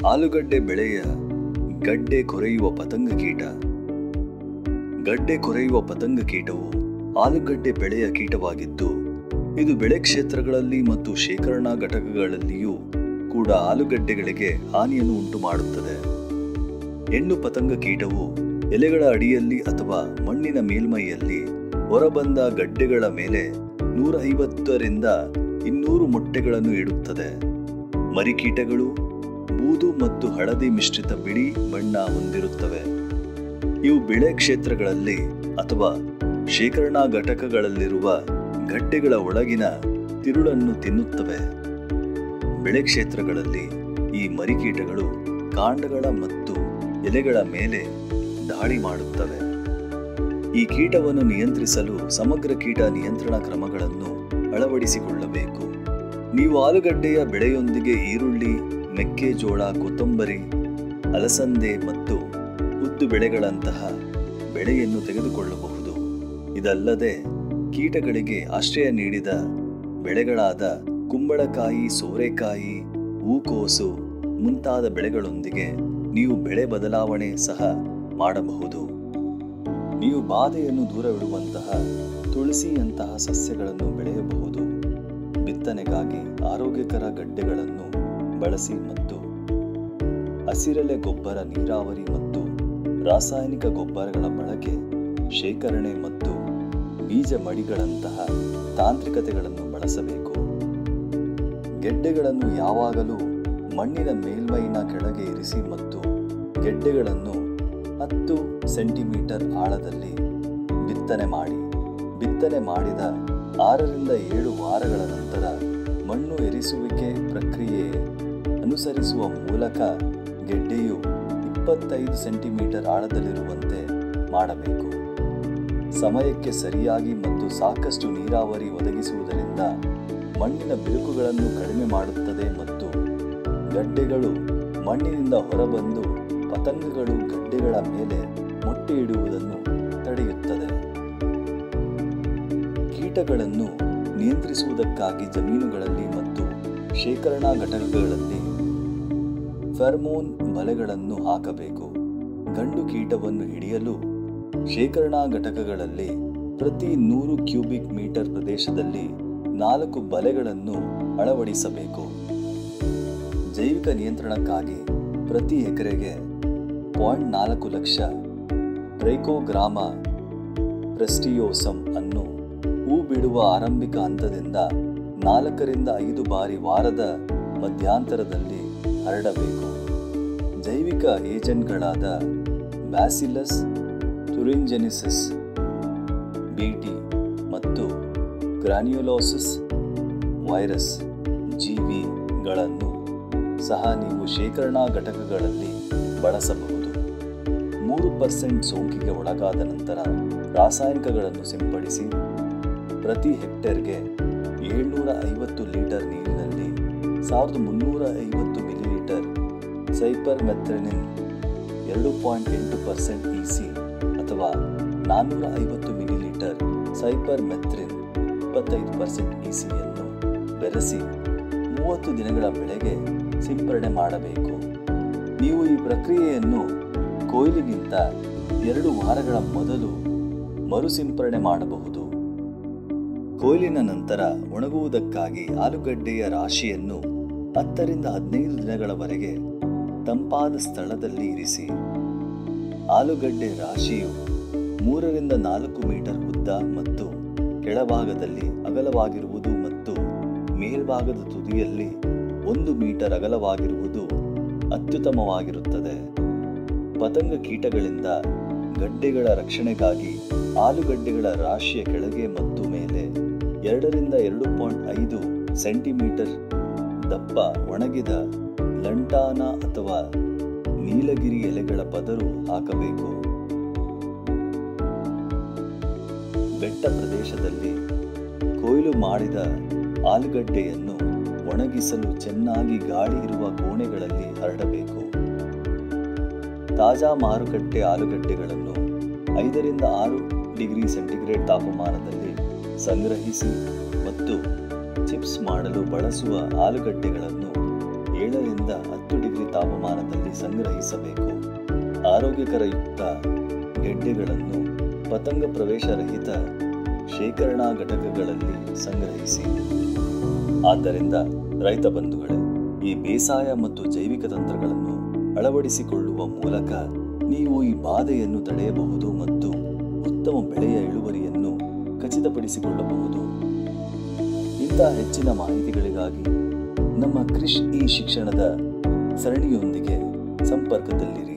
ಆಲೂಗಡ್ಡೆ ಬೆಳೆಯ ಗಡ್ಡೆ ಕೊರೆಯುವ ಪತಂಗ ಕೀಟ ಗಡ್ಡೆ ಕೊರೆಯುವ ಪತಂಗ ಕೀಟವು ಆಲೂಗಡ್ಡೆ ಬೆಳೆಯ ಕೀಟವಾಗಿದ್ದು ಇದು ಬೆಳೆ ಕ್ಷೇತ್ರಗಳಲ್ಲಿ ಮತ್ತು ಶೇಖರಣಾ ಘಟಕಗಳಲ್ಲಿಯೂ ಕೂಡ ಆಲೂಗಡ್ಡೆಗಳಿಗೆ ಹಾನಿಯನ್ನು ಉಂಟು ಮಾಡುತ್ತದೆ ಹೆಣ್ಣು ಪತಂಗ ಕೀಟವು ಎಲೆಗಳ ಅಡಿಯಲ್ಲಿ ಅಥವಾ ಮಣ್ಣಿನ ಮೇಲ್ಮೈಯಲ್ಲಿ ಹೊರಬಂದ ಗಡ್ಡೆಗಳ ಮೇಲೆ ನೂರ ಐವತ್ತರಿಂದ ಇನ್ನೂರು ಮೊಟ್ಟೆಗಳನ್ನು ಇಡುತ್ತದೆ ಮರಿಕೀಟಗಳು ಬೂದು ಮತ್ತು ಹಳದಿ ಮಿಶ್ರಿತ ಬಿಳಿ ಬಣ್ಣ ಹೊಂದಿರುತ್ತವೆ ಇವು ಬೆಳೆ ಕ್ಷೇತ್ರಗಳಲ್ಲಿ ಅಥವಾ ಶೇಖರಣಾ ಘಟಕಗಳಲ್ಲಿರುವ ಗಡ್ಡೆಗಳ ಒಳಗಿನ ತಿರುಳನ್ನು ತಿನ್ನುತ್ತವೆ ಬೆಳೆ ಕ್ಷೇತ್ರಗಳಲ್ಲಿ ಈ ಮರಿಕೀಟಗಳು ಕಾಂಡಗಳ ಮತ್ತು ಎಲೆಗಳ ಮೇಲೆ ದಾಳಿ ಮಾಡುತ್ತವೆ ಈ ಕೀಟವನ್ನು ನಿಯಂತ್ರಿಸಲು ಸಮಗ್ರ ಕೀಟ ನಿಯಂತ್ರಣ ಕ್ರಮಗಳನ್ನು ಅಳವಡಿಸಿಕೊಳ್ಳಬೇಕು ನೀವು ಆಲೂಗಡ್ಡೆಯ ಬೆಳೆಯೊಂದಿಗೆ ಈರುಳ್ಳಿ ಮೆಕ್ಕೆಜೋಳ ಕೊತ್ತಂಬರಿ ಅಲಸಂದೆ ಮತ್ತು ಉದ್ದು ಬೆಳೆಗಳಂತಹ ಬೆಳೆಯನ್ನು ತೆಗೆದುಕೊಳ್ಳಬಹುದು ಇದಲ್ಲದೆ ಕೀಟಗಳಿಗೆ ಆಶ್ರಯ ನೀಡಿದ ಬೆಳೆಗಳಾದ ಕುಂಬಳಕಾಯಿ ಸೋರೆಕಾಯಿ ಹೂಕೋಸು ಮುಂತಾದ ಬೆಳೆಗಳೊಂದಿಗೆ ನೀವು ಬೆಳೆ ಬದಲಾವಣೆ ಸಹ ಮಾಡಬಹುದು ನೀವು ಬಾಧೆಯನ್ನು ದೂರವಿಡುವಂತಹ ತುಳಸಿಯಂತಹ ಸಸ್ಯಗಳನ್ನು ಬೆಳೆಯಬಹುದು ಬಿತ್ತನೆಗಾಗಿ ಆರೋಗ್ಯಕರ ಗಡ್ಡೆಗಳನ್ನು ಬಳಸಿ ಮತ್ತು ಹಸಿರೆಲೆ ಗೊಬ್ಬರ ನೀರಾವರಿ ಮತ್ತು ರಾಸಾಯನಿಕ ಗೊಬ್ಬರಗಳ ಬಳಕೆ ಶೇಖರಣೆ ಮತ್ತು ಬೀಜ ಮಡಿಗಳಂತಹ ತಾಂತ್ರಿಕತೆಗಳನ್ನು ಬಳಸಬೇಕು ಗೆಡ್ಡೆಗಳನ್ನು ಯಾವಾಗಲೂ ಮಣ್ಣಿನ ಮೇಲ್ಮೈನ ಕೆಳಗೆ ಇರಿಸಿ ಮತ್ತು ಗೆಡ್ಡೆಗಳನ್ನು ಹತ್ತು ಸೆಂಟಿಮೀಟರ್ ಆಳದಲ್ಲಿ ಬಿತ್ತನೆ ಮಾಡಿ ಬಿತ್ತನೆ ಮಾಡಿದ ಆರರಿಂದ ಏಳು ವಾರಗಳ ನಂತರ ಮಣ್ಣು ಎರಿಸುವಿಕೆ ಪ್ರಕ್ರಿಯೆ ಅನುಸರಿಸುವ ಮೂಲಕ ಗೆಡ್ಡೆಯು ಇಪ್ಪತ್ತೈದು ಸೆಂಟಿಮೀಟರ್ ಆಳದಲ್ಲಿರುವಂತೆ ಮಾಡಬೇಕು ಸಮಯಕ್ಕೆ ಸರಿಯಾಗಿ ಮತ್ತು ಸಾಕಷ್ಟು ನೀರಾವರಿ ಒದಗಿಸುವುದರಿಂದ ಮಣ್ಣಿನ ಬಿರುಕುಗಳನ್ನು ಕಡಿಮೆ ಮಾಡುತ್ತದೆ ಮತ್ತು ಗಡ್ಡೆಗಳು ಮಣ್ಣಿನಿಂದ ಹೊರಬಂದು ಪತಂಗಗಳು ಗಡ್ಡೆಗಳ ಮೇಲೆ ಮೊಟ್ಟೆ ಇಡುವುದನ್ನು ತಡೆಯುತ್ತದೆ ಕೀಟಗಳನ್ನು ನಿಯಂತ್ರಿಸುವುದಕ್ಕಾಗಿ ಜಮೀನುಗಳಲ್ಲಿ ಮತ್ತು ಶೇಖರಣಾ ಘಟಕಗಳಲ್ಲಿ ಫೆರ್ಮೋನ್ ಬಲೆಗಳನ್ನು ಹಾಕಬೇಕು ಗಂಡು ಕೀಟವನ್ನು ಹಿಡಿಯಲು ಶೇಖರಣಾ ಘಟಕಗಳಲ್ಲಿ ಪ್ರತಿ ನೂರು ಕ್ಯೂಬಿಕ್ ಮೀಟರ್ ಪ್ರದೇಶದಲ್ಲಿ ನಾಲ್ಕು ಬಲೆಗಳನ್ನು ಅಳವಡಿಸಬೇಕು ಜೈವಿಕ ನಿಯಂತ್ರಣಕ್ಕಾಗಿ ಪ್ರತಿ ಎಕರೆಗೆ ಪಾಯಿಂಟ್ ನಾಲ್ಕು ಲಕ್ಷ ಟ್ರೈಕೋಗ್ರಾಮ ಪ್ರೆಸ್ಟಿಯೋಸಮ್ ಅನ್ನು ಹೂ ಬಿಡುವ ಆರಂಭಿಕ ಹಂತದಿಂದ ನಾಲ್ಕರಿಂದ ಐದು ಬಾರಿ ವಾರದ ಮಧ್ಯಂತರದಲ್ಲಿ ಹರಡಬೇಕು ಜೈವಿಕ ಏಜೆಂಟ್ಗಳಾದ ಬ್ಯಾಸಿಲಸ್ ಟುರಿಂಜೆನಿಸಿಸ್ ಬಿಟಿ ಮತ್ತು ಗ್ರಾನ್ಯುಲೋಸಿಸ್ ವೈರಸ್ ಜಿವಿಗಳನ್ನು ಸಹ ನೀವು ಶೇಖರಣಾ ಘಟಕಗಳಲ್ಲಿ ಬಳಸಬಹುದು ಮೂರು ಪರ್ಸೆಂಟ್ ಸೋಂಕಿಗೆ ಒಳಗಾದ ನಂತರ ರಾಸಾಯನಿಕಗಳನ್ನು ಸಿಂಪಡಿಸಿ ಪ್ರತಿ ಹೆಕ್ಟೇರ್ಗೆ ಏಳ್ನೂರ ಐವತ್ತು ಲೀಟರ್ ನೀರಿನಲ್ಲಿ ಸಾವಿರದ ಮುನ್ನೂರ ಐವತ್ತು ಮಿಲಿಲೀಟರ್ ಸೈಪರ್ ಮೆಥ್ರೆನಿನ್ ಎರಡು ಪಾಯಿಂಟ್ ಎಂಟು ಪರ್ಸೆಂಟ್ ಇಸಿ ಅಥವಾ ನಾನ್ನೂರ ಐವತ್ತು ಮಿಲಿಲೀಟರ್ ಸೈಪರ್ ಮೆಥ್ರಿನ್ ಇಪ್ಪತ್ತೈದು ಪರ್ಸೆಂಟ್ ಇಸಿಯನ್ನು ಬೆರೆಸಿ ಮೂವತ್ತು ದಿನಗಳ ಬೆಳೆಗೆ ಸಿಂಪರಣೆ ಮಾಡಬೇಕು ನೀವು ಈ ಪ್ರಕ್ರಿಯೆಯನ್ನು ಕೊಯ್ಲಿಗಿಂತ ಎರಡು ವಾರಗಳ ಮೊದಲು ಮರುಸಿಂಪರಣೆ ಮಾಡಬಹುದು ಕೊಯ್ಲಿನ ನಂತರ ಒಣಗುವುದಕ್ಕಾಗಿ ಆಲೂಗಡ್ಡೆಯ ರಾಶಿಯನ್ನು ಹತ್ತರಿಂದ ಹದಿನೈದು ದಿನಗಳವರೆಗೆ ತಂಪಾದ ಸ್ಥಳದಲ್ಲಿ ಇರಿಸಿ ಆಲೂಗಡ್ಡೆ ರಾಶಿಯು ಮೂರರಿಂದ ನಾಲ್ಕು ಮೀಟರ್ ಉದ್ದ ಮತ್ತು ಕೆಳಭಾಗದಲ್ಲಿ ಅಗಲವಾಗಿರುವುದು ಮತ್ತು ಮೇಲ್ಭಾಗದ ತುದಿಯಲ್ಲಿ ಒಂದು ಮೀಟರ್ ಅಗಲವಾಗಿರುವುದು ಅತ್ಯುತ್ತಮವಾಗಿರುತ್ತದೆ ಪತಂಗ ಕೀಟಗಳಿಂದ ಗಡ್ಡೆಗಳ ರಕ್ಷಣೆಗಾಗಿ ಆಲೂಗಡ್ಡೆಗಳ ರಾಶಿಯ ಕೆಳಗೆ ಮತ್ತು ಮೇಲೆ ಎರಡರಿಂದ ಎರಡು ಪಾಯಿಂಟ್ ಐದು ಸೆಂಟಿಮೀಟರ್ ದಪ್ಪ ಒಣಗಿದ ಲಂಟಾನ ಅಥವಾ ನೀಲಗಿರಿ ಎಲೆಗಳ ಪದರು ಹಾಕಬೇಕು ಬೆಟ್ಟ ಪ್ರದೇಶದಲ್ಲಿ ಕೊಯ್ಲು ಮಾಡಿದ ಆಲೂಗಡ್ಡೆಯನ್ನು ಒಣಗಿಸಲು ಚೆನ್ನಾಗಿ ಗಾಳಿ ಇರುವ ಕೋಣೆಗಳಲ್ಲಿ ಹರಡಬೇಕು ತಾಜಾ ಮಾರುಕಟ್ಟೆ ಆಲೂಗಡ್ಡೆಗಳನ್ನು ಐದರಿಂದ ಆರು ಡಿಗ್ರಿ ಸೆಂಟಿಗ್ರೇಡ್ ತಾಪಮಾನದಲ್ಲಿ ಸಂಗ್ರಹಿಸಿ ಮತ್ತು ಚಿಪ್ಸ್ ಮಾಡಲು ಬಳಸುವ ಆಲೂಗಡ್ಡೆಗಳನ್ನು ಏಳರಿಂದ ಹತ್ತು ಡಿಗ್ರಿ ತಾಪಮಾನದಲ್ಲಿ ಸಂಗ್ರಹಿಸಬೇಕು ಆರೋಗ್ಯಕರಯುಕ್ತ ಗೆಡ್ಡೆಗಳನ್ನು ಪತಂಗ ಪ್ರವೇಶ ರಹಿತ ಶೇಖರಣಾ ಘಟಕಗಳಲ್ಲಿ ಸಂಗ್ರಹಿಸಿ ಆದ್ದರಿಂದ ರೈತ ಬಂಧುಗಳೇ ಈ ಬೇಸಾಯ ಮತ್ತು ಜೈವಿಕ ತಂತ್ರಗಳನ್ನು ಅಳವಡಿಸಿಕೊಳ್ಳುವ ಮೂಲಕ ನೀವು ಈ ಬಾಧೆಯನ್ನು ತಡೆಯಬಹುದು ಮತ್ತು ಉತ್ತಮ ಬೆಳೆಯ ಇಳುವರಿಯನ್ನು ಖಚಿತಪಡಿಸಿಕೊಳ್ಳಬಹುದು ಇಂಥ ಹೆಚ್ಚಿನ ಮಾಹಿತಿಗಳಿಗಾಗಿ ನಮ್ಮ ಕೃಷಿ ಈ ಶಿಕ್ಷಣದ ಸರಣಿಯೊಂದಿಗೆ ಸಂಪರ್ಕದಲ್ಲಿರಿ